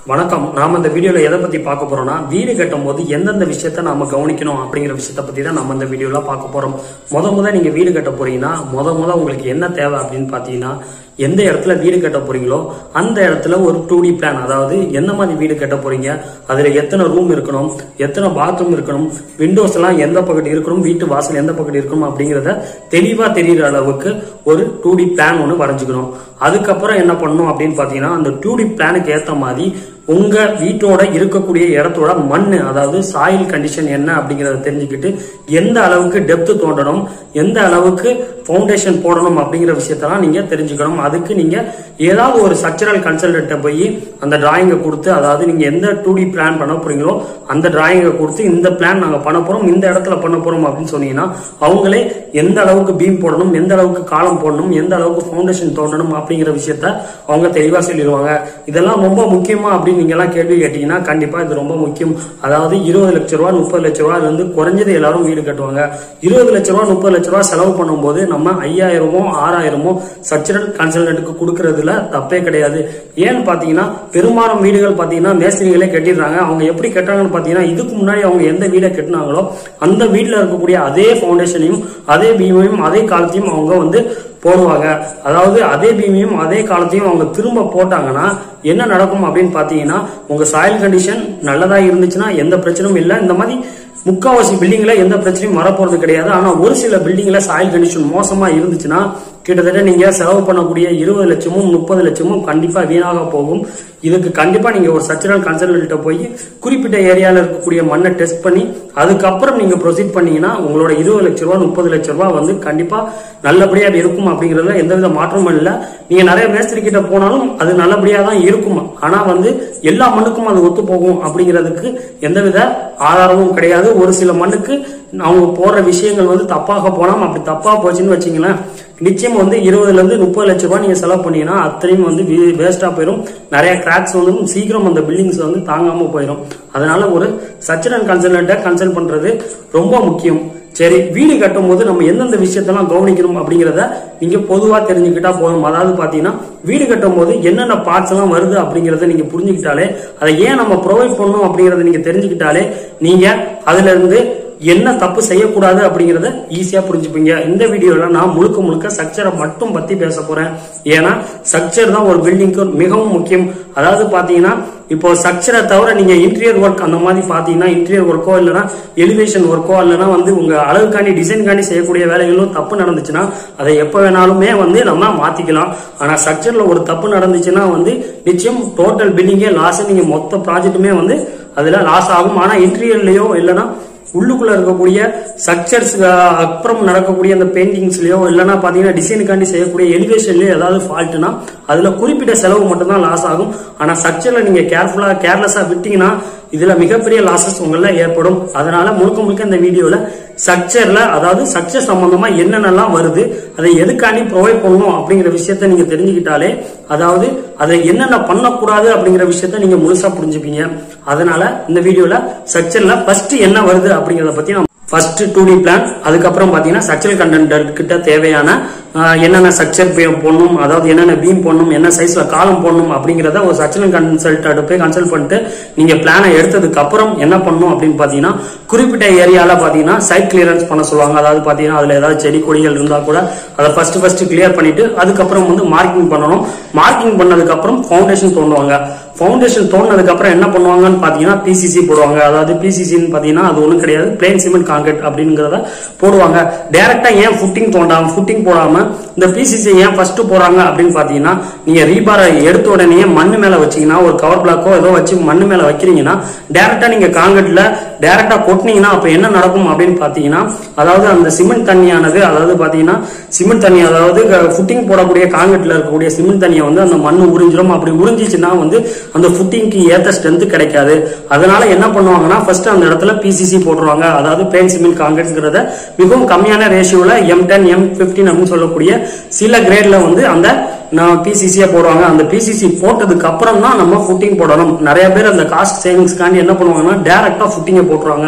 வணக்கம் நாம இந்த வீடியோல எதை பத்தி பார்க்க போறோம்னா வீடு கட்டும் போது எந்தெந்த விஷயத்த நாம கவனிக்கணும் அப்படிங்கிற விஷயத்த பத்தி தான் நம்ம இந்த வீடியோல பார்க்க போறோம் முத முத நீங்க வீடு கட்ட போறீங்கன்னா முத முத உங்களுக்கு என்ன தேவை அப்படின்னு பாத்தீங்கன்னா எந்த இடத்துல வீடு கட்ட போறீங்களோ அந்த இடத்துல ஒரு டூ டி பிளான் அதாவது எந்த மாதிரி வீடு கட்ட போறீங்க அதுல எத்தனை ரூம் இருக்கணும் எத்தனை பாத்ரூம் இருக்கணும் விண்டோஸ் எல்லாம் எந்த பக்கத்து இருக்கணும் வீட்டு வாசல் எந்த பக்கத்து இருக்கணும் அப்படிங்கறத தெளிவா தெரியுற அளவுக்கு ஒரு டூ டி பிளான் ஒன்று வரைஞ்சுக்கணும் அதுக்கப்புறம் என்ன பண்ணணும் அப்படின்னு பாத்தீங்கன்னா அந்த டூ டி பிளானுக்கு ஏத்த மாதிரி உங்க வீட்டோட இருக்கக்கூடிய இடத்தோட மண் அதாவது சாயில் கண்டிஷன் என்ன அப்படிங்கறத தெரிஞ்சுக்கிட்டு எந்த அளவுக்கு டெப்த் தோண்டணும் எந்த அளவுக்கு ஃபவுண்டேஷன் போடணும் அப்படிங்கிற விஷயத்தெல்லாம் நீங்க தெரிஞ்சுக்கணும் அதுக்கு நீங்க ஏதாவது ஒரு ஸ்ட்ரக்சரல் கன்சல்டன்ட்ட போய் அந்த டிராயிங்கை கொடுத்து அதாவது நீங்க எந்த டூ டி பிளான் பண்ண போறீங்களோ அந்த டிராயிங்கை கொடுத்து இந்த பிளான் நாங்க பண்ண போறோம் இந்த இடத்துல பண்ண போறோம் அப்படின்னு சொன்னீங்கன்னா அவங்களே எந்த அளவுக்கு பீம் போடணும் எந்த அளவுக்கு காலம் போடணும் எந்த அளவுக்கு ஃபவுண்டேஷன் தோண்டணும் அப்படிங்கிற விஷயத்த அவங்க தெளிவா சொல்லிடுவாங்க இதெல்லாம் ரொம்ப முக்கியமா அப்படின்னு நீங்க எல்லாம் கேள்வி கேட்டீங்கன்னா கண்டிப்பா இது ரொம்ப முக்கியம் அதாவது இருபது லட்ச ரூபா முப்பது லட்ச ரூபா இருந்து குறைஞ்சது எல்லாரும் வீடு கட்டுவாங்க இருபது லட்ச ரூபா முப்பது லட்ச ரூபா செலவு பண்ணும்போது நம்ம ஐயாயிரமோ ஆறாயிரமோ ஸ்ட்ரக்சரல் கன்சல்டன்ட்டுக்கு கொடுக்கறதுல தப்பே கிடையாது ஏன்னு பாத்தீங்கன்னா பெரும்பாலும் வீடுகள் பாத்தீங்கன்னா மேஸ்திரிகளே கட்டிடுறாங்க அவங்க எப்படி கட்டுறாங்கன்னு பாத்தீங்கன்னா இதுக்கு முன்னாடி அவங்க எந்த வீடை கட்டினாங்களோ அந்த வீட்டுல இருக்கக்கூடிய அதே ஃபவுண்டேஷனையும் அதே பீமையும் அதே காலத்தையும் அவங்க வந்து போடுவாங்க அதாவது அதே பீமையும் அதே காலத்தையும் அவங்க திரும்ப போட்டாங்கன்னா என்ன நடக்கும் அப்படின்னு பாத்தீங்கன்னா உங்க சாயில் கண்டிஷன் நல்லதா இருந்துச்சுன்னா எந்த பிரச்சனையும் இல்லை இந்த மாதிரி முக்காவாசி பில்டிங்ல எந்த பிரச்சனையும் வரப்போறது கிடையாது ஆனா ஒரு சில பில்டிங்ல சாயில் கண்டிஷன் மோசமா இருந்துச்சுன்னா கிட்டத்தட்ட நீங்க செலவு பண்ணக்கூடிய இருபது லட்சமும் முப்பது லட்சமும் கண்டிப்பா வீணாக போகும் இதுக்கு கண்டிப்பா நீங்க ஒரு சச்சரல் கன்சல்டன்ட்ட போய் குறிப்பிட்ட ஏரியால இருக்கக்கூடிய மண்ணை டெஸ்ட் பண்ணி அதுக்கப்புறம் நீங்க ப்ரொசீட் பண்ணீங்கன்னா உங்களோட இருபது லட்ச ரூபா முப்பது லட்ச ரூபா வந்து கண்டிப்பா நல்லபடியா இருக்கும் அப்படிங்கறதுல எந்தவித மாற்றமும் இல்ல நீங்க நிறைய மேஸ்திரி கிட்ட போனாலும் அது நல்லபடியா தான் இருக்கும் ஆனா வந்து எல்லா மண்ணுக்கும் அது ஒத்து போகும் அப்படிங்கிறதுக்கு எந்தவித ஆதாரமும் கிடையாது ஒரு சில மண்ணுக்கு அவங்க போடுற விஷயங்கள் வந்து தப்பாக போலாம் அப்படி தப்பா போச்சுன்னு வச்சீங்களேன் நிச்சயம் வந்து இருபதுல இருந்து முப்பது லட்ச ரூபாய் நீங்க செலவு பண்ணீங்கன்னா அத்தனையும் வந்து வேஸ்டா போயிடும் நிறைய கிராக்ஸ் வந்து சீக்கிரம் அந்த பில்டிங்ஸ் வந்து தாங்காம போயிடும் அதனால ஒரு சச்சரன் கன்சல்டன்ட்ட கன்சல்ட் பண்றது ரொம்ப முக்கியம் சரி வீடு கட்டும் போது நம்ம எந்தெந்த விஷயத்தெல்லாம் கவனிக்கணும் அப்படிங்கறத நீங்க பொதுவா தெரிஞ்சுக்கிட்டா போதும் அதாவது பாத்தீங்கன்னா வீடு கட்டும் போது என்னென்ன பார்ட்ஸ் எல்லாம் வருது அப்படிங்கறத நீங்க புரிஞ்சுக்கிட்டாலே அதை ஏன் நம்ம ப்ரொவைட் பண்ணணும் அப்படிங்கறத நீங்க தெரிஞ்சுக்கிட்டாலே நீங்க அதுல இருந்து என்ன தப்பு செய்யக்கூடாது அப்படிங்கறத ஈஸியா புரிஞ்சுப்பீங்க இந்த வீடியோல நான் முழுக்க முழுக்க ஸ்ட்ரக்சரை மட்டும் பத்தி பேச போறேன் ஏன்னா ஸ்ட்ரக்சர் தான் ஒரு பில்டிங்க்கு மிகவும் முக்கியம் அதாவது பாத்தீங்கன்னா இப்போ ஸ்ட்ரக்சரை தவிர நீங்க இன்டீரியர் ஒர்க் அந்த மாதிரி பாத்தீங்கன்னா இன்டீரியர் ஒர்க்கோ இல்லைன்னா எலிவேஷன் ஒர்க்கோ இல்லைன்னா வந்து உங்க அளவுக்காண்டி டிசைன்காண்டி செய்யக்கூடிய வேலைகளும் தப்பு நடந்துச்சுன்னா அதை எப்ப வேணாலுமே வந்து நம்ம மாத்திக்கலாம் ஆனா ஸ்ட்ரக்சர்ல ஒரு தப்பு நடந்துச்சுன்னா வந்து நிச்சயம் டோட்டல் பில்டிங்கே லாஸ் நீங்க மொத்த ப்ராஜெக்ட்டுமே வந்து அதுல லாஸ் ஆகும் ஆனா இன்டீரியர்லயோ இல்லைன்னா உள்ளுக்குள்ள இருக்கக்கூடிய ஸ்ட்ரக்சர்ஸ் அப்புறம் நடக்கக்கூடிய அந்த பெயிண்டிங்ஸ்லயோ இல்லைன்னா பாத்தீங்கன்னா டிசைனுக்காண்டி செய்யக்கூடிய எலிவேஷன்லயோ ஏதாவது ஃபால்ட்னா அதுல குறிப்பிட்ட செலவு மட்டும்தான் லாஸ் ஆகும் ஆனா ஸ்ட்ரக்சர்ல நீங்க கேர்ஃபுல்லா கேர்லெஸ்ஸா விட்டீங்கன்னா இதுல மிகப்பெரிய லாசஸ் உங்கள ஏற்படும் அதனால முழுக்க முழுக்க இந்த வீடியோல ஸ்ட்ரக்சர்ல அதாவது ஸ்ட்ரக்சர் சம்பந்தமா என்னென்னலாம் வருது அதை எதுக்காண்டி ப்ரொவைட் பண்ணணும் அப்படிங்கிற விஷயத்த நீங்க தெரிஞ்சுக்கிட்டாலே அதாவது அதை என்னென்ன பண்ணக்கூடாது அப்படிங்கிற விஷயத்த நீங்க முழுசா புரிஞ்சுப்பீங்க அதனால இந்த வீடியோல ஸ்ட்ரக்சர்ல ஃபர்ஸ்ட் என்ன வருது அப்படிங்கறத பத்தி நம்ம ஃபர்ஸ்ட் டூ டி பிளான் அதுக்கப்புறம் பாத்தீங்கன்னா ஸ்ட்ரக்சரல் கண்டென்ட் கிட்ட தேவையான என்னென்ன ஸ்ட்ரக்சர் போடணும் அதாவது என்னென்ன பீம் போடணும் என்ன சைஸ்ல காலம் போடணும் அப்படிங்கறத ஒரு ஸ்ட்ரக்சரல் கன்சல்ட் போய் கன்சல்ட் பண்ணிட்டு நீங்க பிளானை எடுத்ததுக்கு அப்புறம் என்ன பண்ணணும் அப்படின்னு பாத்தீங்கன்னா குறிப்பிட்ட ஏரியால பாத்தீங்கன்னா சைட் கிளியரன்ஸ் பண்ண சொல்லுவாங்க அதாவது பாத்தீங்கன்னா அதுல ஏதாவது செடி கொடிகள் இருந்தா கூட அதை ஃபர்ஸ்ட் ஃபர்ஸ்ட் கிளியர் பண்ணிட்டு அதுக்கப்புறம் வந்து மார்க்கிங் பண்ணணும் மார்க்கிங் பண்ணதுக்கு அப்புறம் ஃபவுண்டேஷன் தோண்டுவாங்க ஃபவுண்டேஷன் தோண்டினதுக்கு அப்புறம் என்ன பண்ணுவாங்கன்னு பாத்தீங்கன்னா பிசிசி போடுவாங்க அதாவது பிசிசின்னு பாத்தீங்கன்னா அது ஒண்ணும் கிடையாது பிளேன் சிமெண்ட் கான்கிரீட் அப்படிங்கறத போடுவாங்க டைரக்டா ஏன் ஃபுட்டிங் தோண்டாம ஃபுட்டிங் போடாம இந்த பிசிசி ஏன் ஃபர்ஸ்ட் போறாங்க அப்படின்னு பாத்தீங்கன்னா நீங்க ரீபாரை எடுத்த உடனே மண்ணு மேல வச்சீங்கன்னா ஒரு கவர் பிளாக்கோ ஏதோ வச்சு மண்ணு மேல வைக்கிறீங்கன்னா டைரக்டா நீங்க கான்கிரீட்ல டைரக்டா கொட்டினீங்கன்னா அப்ப என்ன நடக்கும் அப்படின்னு பாத்தீங்கன்னா அதாவது அந்த சிமெண்ட் தண்ணியானது அதாவது பாத்தீங்கன்னா சிமெண்ட் தண்ணி அதாவது ஃபுட்டிங் போடக்கூடிய கான்கிரீட்ல இருக்கக்கூடிய சிமெண்ட் தண்ணியை வந்து அந்த மண்ணு உறிஞ்சிரும் அப்படி உறிஞ்சிச்சுன்னா வந்து அந்த ஃபுட்டிங்க்கு ஏத்த ஸ்ட்ரென்த் கிடைக்காது அதனால என்ன பண்ணுவாங்கன்னா ஃபர்ஸ்ட் அந்த இடத்துல பிசிசி போட்டுருவாங்க அதாவது பிளேன் சிமெண்ட் கான்கிரீட்ங்கிறத மிகவும் கம்மியான ரேஷியோல எம் டென் எம் பிப்டீன் அப்படின்னு சொல்லக்கூடிய சில கிரேட்ல வந்து அந்த நான் பிசிசியா போடுவாங்க அந்த பிசிசி போட்டதுக்கு அப்புறம் தான் நம்ம ஃபுட்டிங் போடணும் நிறைய பேர் அந்த காஸ்ட் சேவிங்ஸ்க்காண்டி என்ன பண்ணுவாங்கன்னா டைரக்டா ஃபுட்டிங்க போட்டுருவாங்க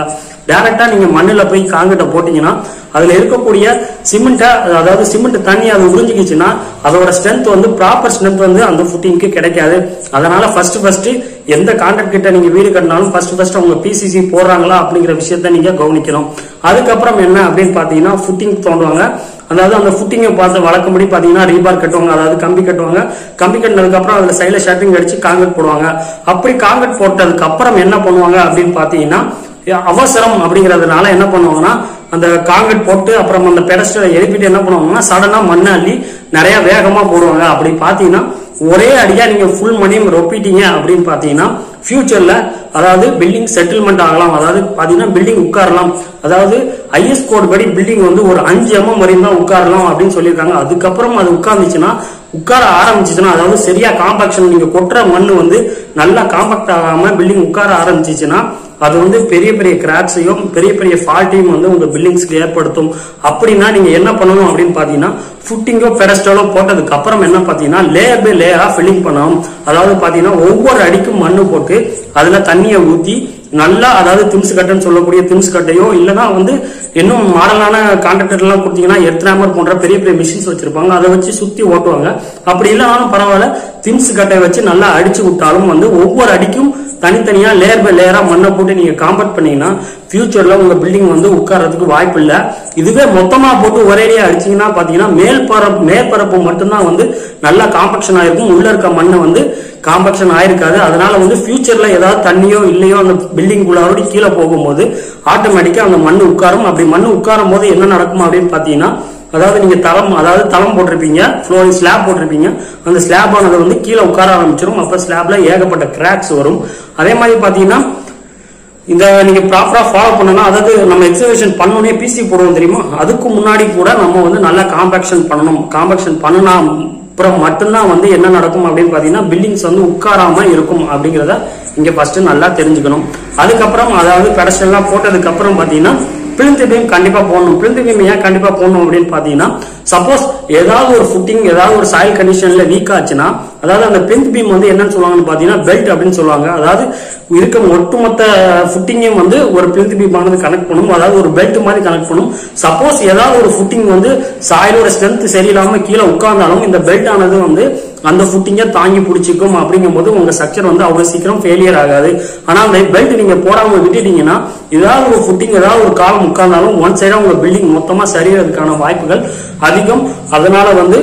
டைரக்டா நீங்க மண்ணுல போய் காங்கிட்ட போட்டீங்கன்னா அதுல இருக்கக்கூடிய சிமெண்ட்டை அதாவது சிமெண்ட் தண்ணி அது உறிஞ்சிக்கிச்சுன்னா அதோட ஸ்ட்ரென்த் வந்து ப்ராப்பர் ஸ்ட்ரென்த் வந்து அந்த ஃபுட்டிங்க்கு கிடைக்காது அதனால ஃபர்ஸ்ட் ஃபர்ஸ்ட் எந்த கான்ட்ராக்ட் கிட்ட நீங்க வீடு கட்டினாலும் ஃபர்ஸ்ட் ஃபர்ஸ்ட் அவங்க பிசிசி போடுறாங்களா அப்படிங்கிற விஷயத்த நீங்க கவனிக்கணும் அதுக்கப்புறம் என்ன அப்படின்னு பாத்தீங்கன்னா ஃபுட்டிங் தோண்டுவாங்க அதாவது அந்த ஃபுட்டிங்கை பார்த்து வழக்கம்படி பாத்தீங்கன்னா ரீபார் கட்டுவாங்க அதாவது கம்பி கட்டுவாங்க கம்பி கட்டினதுக்கு அப்புறம் அதுல சைடுல ஷர்ட்டிங் அடிச்சு காங்கிரட் போடுவாங்க அப்படி காங்கிரட் போட்டதுக்கு அப்புறம் என்ன பண்ணுவாங்க அப்படின்னு பாத்தீங்கன்னா அவசரம் அப்படிங்கறதுனால என்ன பண்ணுவாங்கன்னா அந்த காங்கிரட் போட்டு அப்புறம் அந்த பெடஸ்டலை எழுப்பிட்டு என்ன பண்ணுவாங்கன்னா சடனா மண்ணை அள்ளி நிறைய வேகமா போடுவாங்க அப்படி பாத்தீங்கன்னா ஒரே அடியா நீங்க ஃபுல் மணியும் ரொப்பிட்டீங்க அப்படின்னு பாத்தீங்கன்னா ஃபியூச்சர்ல அதாவது பில்டிங் செட்டில்மெண்ட் ஆகலாம் அதாவது பாத்தீங்கன்னா பில்டிங் உட்காரலாம் அதாவது ஐஎஸ் கோட் படி பில்டிங் வந்து ஒரு அஞ்சு எம்எம் வரையும் தான் உட்காரலாம் அப்படின்னு சொல்லியிருக்காங்க அதுக்கப்புறம் அது உட்கார்ந்துச்சுன்னா உட்கார ஆரம்பிச்சுச்சுன்னா அதாவது சரியா காம்பாக்ஷன் நீங்க கொட்டுற மண் வந்து நல்லா காம்பாக்ட் ஆகாம பில்டிங் உட்கார ஆரம்பிச்சிச்சுன்னா அது வந்து பெரிய பெரிய கிராக்ஸையும் பெரிய பெரிய ஃபால்ட்டையும் வந்து உங்க பில்டிங்ஸ்க்கு ஏற்படுத்தும் அப்படின்னா நீங்க என்ன பண்ணணும் அப்படின்னு பாத்தீங்கன்னா ஃபுட்டிங்கோ பெடஸ்டலோ போட்டதுக்கு அப்புறம் என்ன பாத்தீங்கன்னா லேயர் பை லேயரா ஃபில்லிங் பண்ணணும் அதாவது பாத்தீங்கன்னா ஒவ்வொரு அடிக்கும் மண்ணு போட்டு அதுல தண்ணியை ஊத்தி நல்லா அதாவது திம்ஸ் கட்டைன்னு சொல்லக்கூடிய திம்ஸ் கட்டையோ இல்லைன்னா வந்து இன்னும் மாடலான கான்ட்ராக்டர் எல்லாம் கொடுத்தீங்கன்னா எர்த்ராமர் போன்ற பெரிய பெரிய மிஷின்ஸ் வச்சிருப்பாங்க அதை வச்சு சுத்தி ஓட்டுவாங்க அப்படி இல்லைனாலும் பரவாயில்ல திம்ஸ் கட்டை வச்சு நல்லா அடிச்சு விட்டாலும் வந்து ஒவ்வொரு அடிக்கும் தனித்தனியா லேயர் பை லேயரா மண்ணை போட்டு நீங்க காம்பேக்ட் பண்ணீங்கன்னா ஃபியூச்சர்ல உங்க பில்டிங் வந்து உட்கார்றதுக்கு வாய்ப்பு இல்ல இதுவே மொத்தமா போட்டு ஒரேடியா அடிச்சீங்கன்னா பாத்தீங்கன்னா மேல் பரப்பு மேற்பரப்பு மட்டும்தான் வந்து நல்லா காம்பக்ஷன் ஆயிருக்கும் உள்ள இருக்க மண்ணை வந்து காம்பக்ஷன் ஆயிருக்காது அதனால வந்து ஃபியூச்சர்ல ஏதாவது தண்ணியோ இல்லையோ அந்த பில்டிங் குள்ளாரோடி கீழே போகும்போது ஆட்டோமேட்டிக்கா அந்த மண்ணு உட்காரும் அப்படி மண்ணு உட்காரும் போது என்ன நடக்கும் அப்படின்னு பாத்தீங்கன்னா அதாவது நீங்க தளம் அதாவது தளம் போட்டிருப்பீங்க ஃப்ளோரிங் ஸ்லாப் போட்டிருப்பீங்க அந்த ஸ்லாப் ஆனது வந்து கீழே உட்கார ஆரம்பிச்சிடும் அப்ப ஸ்லாப்ல ஏகப்பட்ட கிராக்ஸ் வரும் அதே மாதிரி பாத்தீங்கன்னா இந்த நீங்க ப்ராப்பரா ஃபாலோ பண்ணணும் அதாவது நம்ம எக்ஸிபிஷன் பண்ணோன்னே பிசி போடுவோம் தெரியுமா அதுக்கு முன்னாடி கூட நம்ம வந்து நல்லா காம்பாக்ஷன் பண்ணணும் காம்பாக்ஷன் பண்ணுனா அப்புறம் மட்டும்தான் வந்து என்ன நடக்கும் அப்படின்னு பாத்தீங்கன்னா பில்டிங்ஸ் வந்து உட்காராம இருக்கும் அப்படிங்கறத இங்க ஃபர்ஸ்ட் நல்லா தெரிஞ்சுக்கணும் அதுக்கப்புறம் அதாவது பெடஸ்டல்லாம் போட்டதுக்கு அப்புறம் பாத்தீங்கன்னா பிளிந்த் பீம் கண்டிப்பா போடணும் பிளிந்த் பீம் ஏன் கண்டிப்பா போடணும் அப்படின்னு பாத்தீங்கன்னா சப்போஸ் ஏதாவது ஒரு ஃபுட்டிங் ஏதாவது ஒரு சாயில் கண்டிஷன்ல வீக் ஆச்சுன்னா அதாவது அந்த பிளிந்த் பீம் வந்து என்னன்னு சொல்லுவாங்கன்னு பாத்தீங்கன்னா பெல்ட் அப்படின்னு சொல்லுவாங்க அதாவது இருக்க ஒட்டுமொத்த ஃபுட்டிங்கையும் வந்து ஒரு பிளிந்த் பீம் ஆனது கனெக்ட் பண்ணும் அதாவது ஒரு பெல்ட் மாதிரி கனெக்ட் பண்ணும் சப்போஸ் ஏதாவது ஒரு ஃபுட்டிங் வந்து சாயிலோட ஸ்ட்ரென்த் சரியில்லாம கீழே உட்கார்ந்தாலும் இந்த பெல்ட் ஆனது வந்து அந்த ஃபுட்டிங்கை தாங்கி பிடிச்சிக்கும் அப்படிங்கும்போது உங்க ஸ்ட்ரக்சர் வந்து அவ்வளவு சீக்கிரம் ஃபெயிலியர் ஆகாது ஆனா அந்த பெல்ட் நீங்க போடாம விட்டுட்டீங்கன்னா ஏதாவது ஒரு ஃபுட்டிங் ஏதாவது ஒரு காலம் உட்கார்ந்தாலும் ஒன் சைடா உங்க பில்டிங் மொத்தமா சரியறதுக்கான வாய்ப்புகள் அதிகம் அதனால வந்து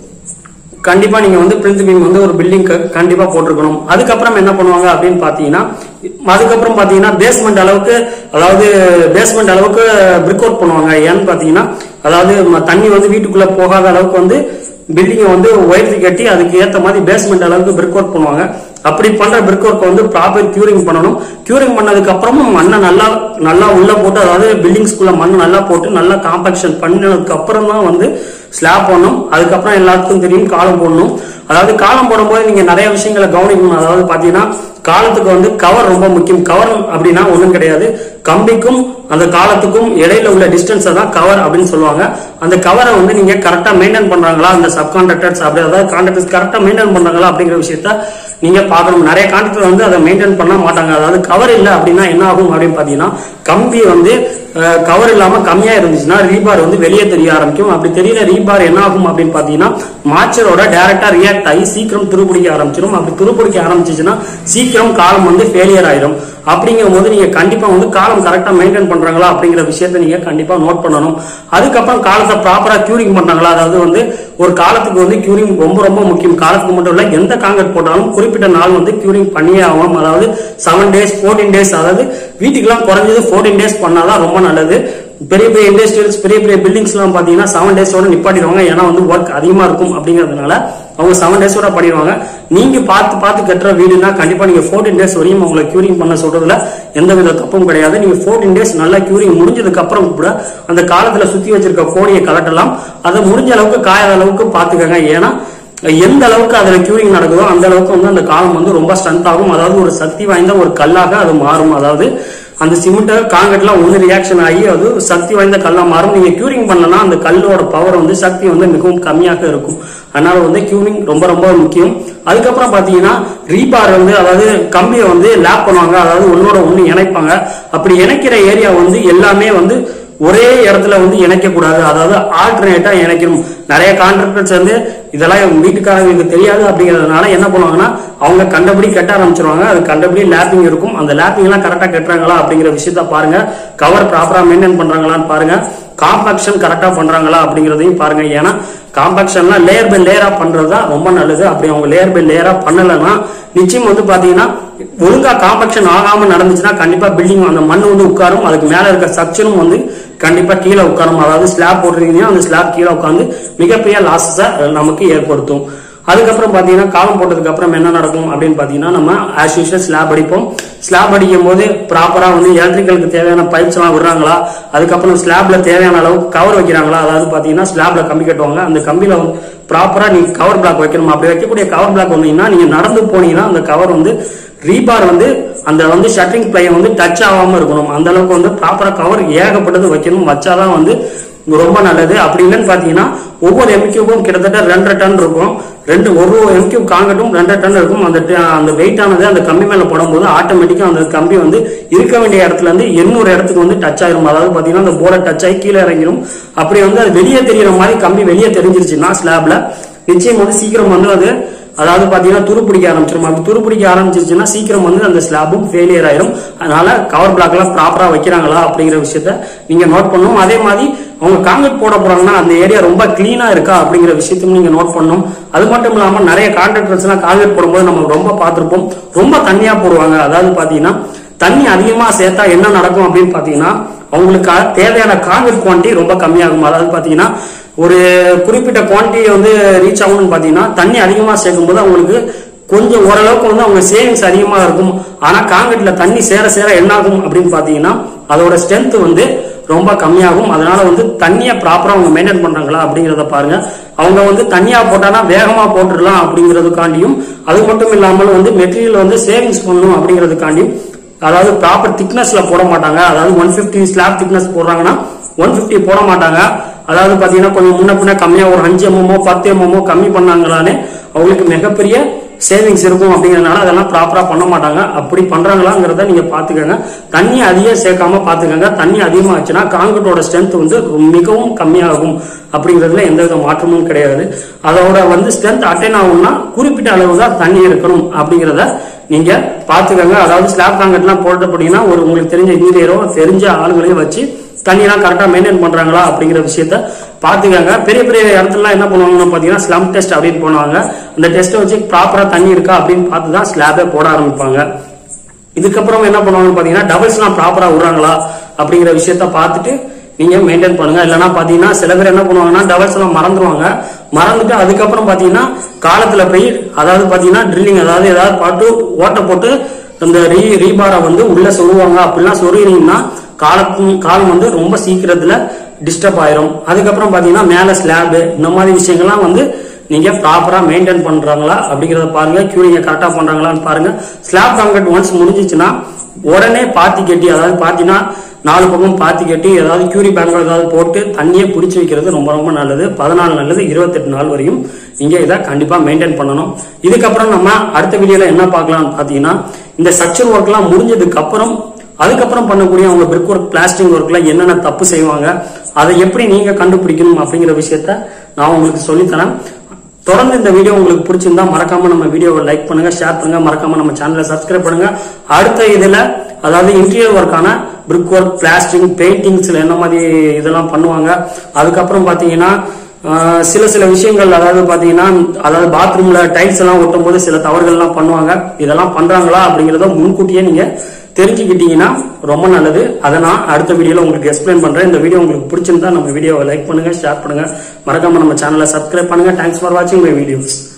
கண்டிப்பா நீங்க வந்து பிரிண்ட் பீம் வந்து ஒரு பில்டிங் கண்டிப்பா போட்டிருக்கணும் அதுக்கப்புறம் என்ன பண்ணுவாங்க அப்படின்னு பாத்தீங்கன்னா அதுக்கப்புறம் பாத்தீங்கன்னா பேஸ்மெண்ட் அளவுக்கு அதாவது பேஸ்மெண்ட் அளவுக்கு பிரிக் அவுட் பண்ணுவாங்க ஏன்னு பாத்தீங்கன்னா அதாவது ம- தண்ணி வந்து வீட்டுக்குள்ள போகாத அளவுக்கு வந்து பில்டிங்கை வந்து உயர்த்தி கட்டி அதுக்கு ஏத்த மாதிரி பேஸ்மெண்ட் அளவுக்கு பிரிக் அவுட் பண்ணுவாங்க அப்படி பண்ற பிரிக் ஒர்க் வந்து ப்ராப்பர் கியூரிங் பண்ணணும் கியூரிங் பண்ணதுக்கு அப்புறமும் மண்ணை நல்லா நல்லா உள்ள போட்டு அதாவது பில்டிங்ஸ்குள்ள மண் நல்லா போட்டு நல்லா காம்பாக்ஷன் பண்ணினதுக்கு அப்புறம் தான் வந்து ஸ்லாப் போடணும் அதுக்கப்புறம் எல்லாத்துக்கும் தெரியும் காலம் போடணும் அதாவது காலம் போடும்போது நீங்க நிறைய விஷயங்களை கவனிக்கணும் அதாவது பாத்தீங்கன்னா காலத்துக்கு வந்து கவர் ரொம்ப முக்கியம் கவர் அப்படின்னா ஒண்ணும் கிடையாது கம்பிக்கும் அந்த காலத்துக்கும் இடையில உள்ள டிஸ்டன்ஸை தான் கவர் அப்படின்னு சொல்லுவாங்க அந்த கவரை வந்து நீங்க கரெக்டா மெயின்டைன் பண்றாங்களா அந்த சப்கான்ட்ராக்டர்ஸ் அப்படி அதாவது கான்ட்ராக்டர்ஸ் கரெக்டா மெயின்டைன் பண்றாங்களா அப்படிங்கிற விஷயத்த நீங்க பார்க்கணும் நிறைய கான்ட்ராக்டர் வந்து அதை மெயின்டைன் பண்ண மாட்டாங்க அதாவது கவர் இல்ல அப்படின்னா என்ன ஆகும் அப்படின்னு பாத்தீங்கன்னா கம்பி வந்து கவர் இல்லாம கம்மியா இருந்துச்சுன்னா ரீபார் வந்து வெளியே தெரிய ஆரம்பிக்கும் அப்படி தெரியல ரீபார் என்ன ஆகும் அப்படின்னு பாத்தீங்கன்னா மாச்சரோட டைரக்டா ரியாக்ட் ஆகி சீக்கிரம் துருப்பிடிக்க ஆரம்பிச்சிடும் அப்படி துருப்பிடிக்க ஆரம்பிச்சிச்சுன்னா சீக்கிரம் காலம் வந்து ஃபெயிலியர் ஆயிடும் அப்படிங்கும் போது நீங்க கண்டிப்பா வந்து காலம் கரெக்டா மெயின்டைன் பண்றாங்களா அப்படிங்கிற விஷயத்த நீங்க கண்டிப்பா நோட் பண்ணணும் அதுக்கப்புறம் காலத்தை ப்ராப்பரா கியூரிங் பண்றாங்களா அதாவது வந்து ஒரு காலத்துக்கு வந்து கியூரிங் ரொம்ப ரொம்ப முக்கியம் காலத்துக்கு மட்டும் இல்ல எந்த காங்கிரட் போட்டாலும் குறிப்பிட்ட நாள் வந்து கியூரிங் பண்ணியே ஆகணும் அதாவது செவன் டேஸ் ஃபோர்டீன் டேஸ் அதாவது வீட்டுக்கெல்லாம் குறைஞ்சது ஃபோர்டீன் டேஸ் பண்ணாதான் ரொம்ப நல்லது பெரிய பெரிய இண்டஸ்ட்ரியல்ஸ் பெரிய பெரிய பில்டிங்ஸ் எல்லாம் பாத்தீங்கன்னா செவன் டேஸோட நிப்பாட்டிடுவாங்க ஏன்னா வந்து ஒர்க் அதிகமா இருக்கும் அப்படிங்கறதுனால அவங்க செவன் டேஸோட பண்ணிடுவாங்க நீங்க பார்த்து பார்த்து கட்டுற வீடுனா கண்டிப்பா நீங்க ஃபோர்டீன் டேஸ் வரையும் உங்களை கியூரிங் பண்ண சொல்றதுல எந்த வித தப்பும் கிடையாது நீங்க ஃபோர்டீன் டேஸ் நல்லா கியூரிங் முடிஞ்சதுக்கு அப்புறம் கூட அந்த காலத்துல சுத்தி வச்சிருக்க கோடியை கலட்டலாம் அதை முடிஞ்ச அளவுக்கு காயாத அளவுக்கு பாத்துக்கங்க ஏன்னா எந்த அளவுக்கு அதுல கியூரிங் நடக்குதோ அந்த அளவுக்கு வந்து அந்த காலம் வந்து ரொம்ப ஸ்ட்ரென்த் ஆகும் அதாவது ஒரு சக்தி வாய்ந்த ஒரு கல்லாக அது மாறும் அதாவது அந்த சிமெண்ட் காங்கிரீட்லாம் ஒன்று ரியாக்ஷன் ஆகி அது சக்தி வாய்ந்த கல்லா மாறும் நீங்க கியூரிங் பண்ணலன்னா அந்த கல்லோட பவர் வந்து சக்தி வந்து மிகவும் கம்மியாக இருக்கும் அதனால வந்து கியூரிங் ரொம்ப ரொம்ப முக்கியம் அதுக்கப்புறம் பாத்தீங்கன்னா ரீபார் வந்து அதாவது கம்பியை வந்து லேப் பண்ணுவாங்க அதாவது ஒன்னோட ஒண்ணு இணைப்பாங்க அப்படி இணைக்கிற ஏரியா வந்து எல்லாமே வந்து ஒரே இடத்துல வந்து இணைக்க கூடாது அதாவது ஆல்டர்னேட்டா இணைக்கணும் நிறைய கான்ட்ராக்டர்ஸ் வந்து இதெல்லாம் வீட்டுக்காரங்களுக்கு தெரியாது அப்படிங்கறதுனால என்ன பண்ணுவாங்கன்னா அவங்க கண்டபடி கட்ட ஆரம்பிச்சிருவாங்க அது கண்டபடி லேப்பிங் இருக்கும் அந்த லேப்பிங் எல்லாம் கரெக்டா கட்டுறாங்களா அப்படிங்கிற விஷயத்த பாருங்க கவர் ப்ராப்பரா மெயின்டைன் பண்றாங்களான்னு பாருங்க காம்பாக்ஷன் கரெக்டா பண்றாங்களா அப்படிங்கறதையும் பாருங்க ஏன்னா காம்பாக்ஷன்லாம் லேயர் பை லேயரா பண்றது தான் ரொம்ப நல்லது அப்படி அவங்க லேயர் பை லேயரா பண்ணலைன்னா நிச்சயம் வந்து பாத்தீங்கன்னா ஒழுங்கா காம்பாக்ஷன் ஆகாம நடந்துச்சுன்னா கண்டிப்பா பில்டிங் அந்த மண் வந்து உட்காரும் அதுக்கு மேல இருக்க சக்ஷனும் வந்து கண்டிப்பா கீழே உட்காரும் அதாவது ஸ்லாப் போட்டுருக்கீங்கன்னா அந்த ஸ்லாப் கீழே உட்காந்து மிகப்பெரிய லாஸஸ நமக்கு ஏற்படுத்தும் அதுக்கப்புறம் பாத்தீங்கன்னா காலம் போட்டதுக்கு அப்புறம் என்ன நடக்கும் அப்படின்னு பாத்தீங்கன்னா நம்ம ஆஸ் யூஷுவல் ஸ்லாப் அடிப்போம் ஸ்லாப் அடிக்கும் போது ப்ராப்பரா வந்து எலக்ட்ரிக்கலுக்கு தேவையான பைப்ஸ் எல்லாம் விடுறாங்களா அதுக்கப்புறம் ஸ்லாப்ல தேவையான அளவுக்கு கவர் வைக்கிறாங்களா அதாவது பாத்தீங்கன்னா ஸ்லாப்ல கம்பி கட்டுவாங்க அந்த கம்பியில வந்து ப்ராப்பரா நீங்க கவர் பிளாக் வைக்கணும் அப்படி வைக்கக்கூடிய கவர் பிளாக் வந்தீங்கன்னா நீங்க நடந்து போனீங்கன்னா அந்த கவர் வந்து ரீபார் வந்து அந்த வந்து ஷட்டரிங் பிளேயை வந்து டச் ஆகாம இருக்கணும் அந்த அளவுக்கு வந்து ப்ராப்பரா கவர் ஏகப்பட்டது வைக்கணும் வச்சாதான் வந்து ரொம்ப நல்லது அப்படி இல்லைன்னு பாத்தீங்கன்னா ஒவ்வொரு எம்கியூபும் கிட்டத்தட்ட ரெண்டரை டன் இருக்கும் ரெண்டு ஒரு எம்கியூப் காங்கட்டும் ரெண்டரை டன் இருக்கும் அந்த ட- அந்த வெயிட் ஆனது அந்த கம்பி மேல போடும்போது ஆட்டோமேட்டிக்கா அந்த கம்பி வந்து இருக்க வேண்டிய இடத்துல இருந்து எண்ணூறு இடத்துக்கு வந்து டச் ஆயிரும் அதாவது பாத்தீங்கன்னா அந்த போர்டை டச் ஆகி கீழே இறங்கிடும் அப்படி வந்து அது வெளியே தெரியற மாதிரி கம்பி வெளியே தெரிஞ்சிருச்சுன்னா ஸ்லாப்ல நிச்சயம் வந்து சீக்கிரம் வந்து அது அதாவது பாத்தீங்கன்னா துரு பிடிக்க ஆரம்பிச்சிடும் அப்படி துரு பிடிக்க ஆரம்பிச்சிருச்சுன்னா சீக்கிரம் வந்து அந்த ஸ்லாபும் ஃபெயிலியர் ஆயிரும் அதனால கவர் பிளாக் எல்லாம் ப்ராப்பரா வைக்கிறாங்களா அப்படிங்கிற விஷயத்த நீங்க நோட் பண்ணணும் அதே மாதிரி அவங்க காங்கிரீட் போட போறாங்கன்னா அந்த ஏரியா ரொம்ப கிளீனா இருக்கா அப்படிங்கிற விஷயத்தையும் நீங்க நோட் பண்ணணும் அது மட்டும் இல்லாம நிறைய கான்ட்ராக்டர்ஸ் எல்லாம் காங்கிரீட் போடும்போது நம்ம ரொம்ப பார்த்திருப்போம் ரொம்ப தண்ணியா போடுவாங்க அதாவது பாத்தீங்கன்னா தண்ணி அதிகமா சேர்த்தா என்ன நடக்கும் அப்படின்னு பாத்தீங்கன்னா அவங்களுக்கு தேவையான காங்கிரீட் குவான்டிட்டி ரொம்ப கம்மியாகும் அதாவது பாத்தீங்கன்னா ஒரு குறிப்பிட்ட குவான்டிட்டி வந்து ரீச் ஆகணும்னு பாத்தீங்கன்னா தண்ணி அதிகமா சேர்க்கும்போது அவங்களுக்கு கொஞ்சம் ஓரளவுக்கு வந்து அவங்க சேவிங்ஸ் அதிகமா இருக்கும் ஆனா காங்கிரீட்ல தண்ணி சேர சேர என்ன ஆகும் அப்படின்னு பாத்தீங்கன்னா அதோட ஸ்ட்ரென்த் வந்து ரொம்ப கம்மியாகும் அதனால வந்து தண்ணியை ப்ராப்பரா அவங்க மெயின்டைன் பண்றாங்களா அப்படிங்கறத பாருங்க அவங்க வந்து தண்ணியா போட்டானா வேகமா போட்டுடலாம் அப்படிங்கறதுக்காண்டியும் அது மட்டும் இல்லாமல் வந்து மெட்டீரியல் வந்து சேவிங்ஸ் பண்ணணும் அப்படிங்கறதுக்காண்டியும் அதாவது ப்ராப்பர் திக்னஸ்ல போட மாட்டாங்க அதாவது ஒன் பிப்டி ஸ்லாப் திக்னஸ் போடுறாங்கன்னா ஒன் பிப்டி போட மாட்டாங்க அதாவது பாத்தீங்கன்னா கொஞ்சம் முன்ன பின்ன கம்மியா ஒரு அஞ்சு எம்எம்மோ பத்து எம்எம்மோ கம்மி பண்ணாங்களானே அவங்களுக்கு மிகப்பெரிய சேவிங்ஸ் இருக்கும் அப்படிங்கறதுனால அதெல்லாம் ப்ராப்பரா பண்ண மாட்டாங்க அப்படி பண்றாங்களாங்கிறத நீங்க பாத்துக்கோங்க தண்ணி அதிகம் சேர்க்காம பாத்துக்கோங்க தண்ணி அதிகமா ஆச்சுன்னா காங்கிரீட்டோட ஸ்ட்ரென்த் வந்து மிகவும் கம்மியாகும் அப்படிங்கிறதுல எந்த வித மாற்றமும் கிடையாது அதோட வந்து ஸ்ட்ரென்த் அட்டைன் ஆகும்னா குறிப்பிட்ட அளவு தான் தண்ணி இருக்கணும் அப்படிங்கிறத நீங்க பாத்துக்கோங்க அதாவது ஸ்லாப் காங்கிரீட்லாம் போட்டு போட்டீங்கன்னா ஒரு உங்களுக்கு தெரிஞ்ச இன்ஜினியரோ தெரிஞ்ச ஆளுங்களையும் வச்சு தண்ணியெல்லாம் கரெக்டா மெயின்டைன் பண்றாங்களா அப்படிங்கிற விஷயத்த பாத்துக்கோங்க பெரிய பெரிய இடத்துல என்ன பண்ணுவாங்கன்னு பாத்தீங்கன்னா ஸ்லம் டெஸ்ட் அப்படின்னு பண்ணுவாங்க அந்த டெஸ்ட்டை வச்சு ப்ராப்பரா தண்ணி இருக்கா அப்படின்னு பார்த்து தான் ஸ்லாபே போட ஆரம்பிப்பாங்க இதுக்கப்புறம் என்ன பண்ணுவாங்கன்னு பாத்தீங்கன்னா டபுள்ஸ்லாம் ப்ராப்பரா விடுறாங்களா அப்படிங்கிற விஷயத்த பார்த்துட்டு நீங்க மெயின்டைன் பண்ணுங்க இல்லைன்னா பாத்தீங்கன்னா சில பேர் என்ன பண்ணுவாங்கன்னா டபுள்ஸ் எல்லாம் மறந்துருவாங்க மறந்துட்டு அதுக்கப்புறம் பாத்தீங்கன்னா காலத்துல போய் அதாவது பாத்தீங்கன்னா ட்ரில்லிங் அதாவது ஏதாவது பாட்டு ஓட்ட போட்டு அந்த ரீ ரீபாரை வந்து உள்ள சொருவாங்க அப்படிலாம் சொருகினீங்கன்னா காலத்தும் காலம் வந்து ரொம்ப சீக்கிரத்துல டிஸ்டர்ப் ஆயிரும் அதுக்கப்புறம் பாத்தீங்கன்னா மேல ஸ்லாப் இந்த மாதிரி விஷயங்கள்லாம் வந்து நீங்க ப்ராப்பரா மெயின்டைன் பண்றாங்களா அப்படிங்கறத பாருங்க கியூரிங்க கரெக்டா பண்றாங்களான்னு பாருங்க ஸ்லாப் காங்கிரீட் ஒன்ஸ் முடிஞ்சிச்சுன்னா உடனே பாத்தி கட்டி அதாவது பாத்தீங்கன்னா நாலு பக்கம் பாத்தி கட்டி ஏதாவது கியூரி பேங்க் ஏதாவது போட்டு தண்ணியை பிடிச்சி வைக்கிறது ரொம்ப ரொம்ப நல்லது பதினாலு நல்லது இருபத்தெட்டு நாள் வரையும் நீங்க இதை கண்டிப்பா மெயின்டைன் பண்ணணும் இதுக்கப்புறம் நம்ம அடுத்த வீடியோல என்ன பார்க்கலாம்னு பாத்தீங்கன்னா இந்த ஸ்ட்ரக்சர் ஒர்க் எல்லாம் முடிஞ்சதுக்கு அப்புறம் அதுக்கப்புறம் பண்ணக்கூடிய அவங்க பிரிக் ஒர்க் பிளாஸ்டிக் ஒர்க்ல என்னென்ன தப்பு செய்வாங்க அதை எப்படி நீங்க கண்டுபிடிக்கணும் அப்படிங்கிற விஷயத்த நான் உங்களுக்கு சொல்லித்தரேன் தொடர்ந்து இந்த வீடியோ உங்களுக்கு பிடிச்சிருந்தா மறக்காம நம்ம வீடியோவை லைக் பண்ணுங்க ஷேர் பண்ணுங்க மறக்காம நம்ம சேனலை சப்ஸ்கிரைப் பண்ணுங்க அடுத்த இதுல அதாவது இன்டீரியர் ஒர்க்கான பிரிக் ஒர்க் பிளாஸ்டிக் பெயிண்டிங்ஸ்ல என்ன மாதிரி இதெல்லாம் பண்ணுவாங்க அதுக்கப்புறம் பாத்தீங்கன்னா ஆஹ், சில சில விஷயங்கள் அதாவது பாத்தீங்கன்னா அதாவது பாத்ரூம்ல டைல்ஸ் எல்லாம் ஒட்டும் போது சில தவறுகள் எல்லாம் பண்ணுவாங்க இதெல்லாம் பண்றாங்களா அப்படிங்கறத முன்கூட்டியே நீங்க தெரிஞ்சுக்கிட்டீங்கன்னா ரொம்ப நல்லது அதை நான் அடுத்த வீடியோல உங்களுக்கு எக்ஸ்பிளைன் பண்றேன் இந்த வீடியோ உங்களுக்கு பிடிச்சிருந்தா நம்ம வீடியோவை லைக் பண்ணுங்க ஷேர் பண்ணுங்க மறக்காம நம்ம சேனலை சப்ஸ்கிரைப் பண்ணுங்க தேங்க்ஸ் ஃபார் வாட்சிங் மை வீடியோஸ்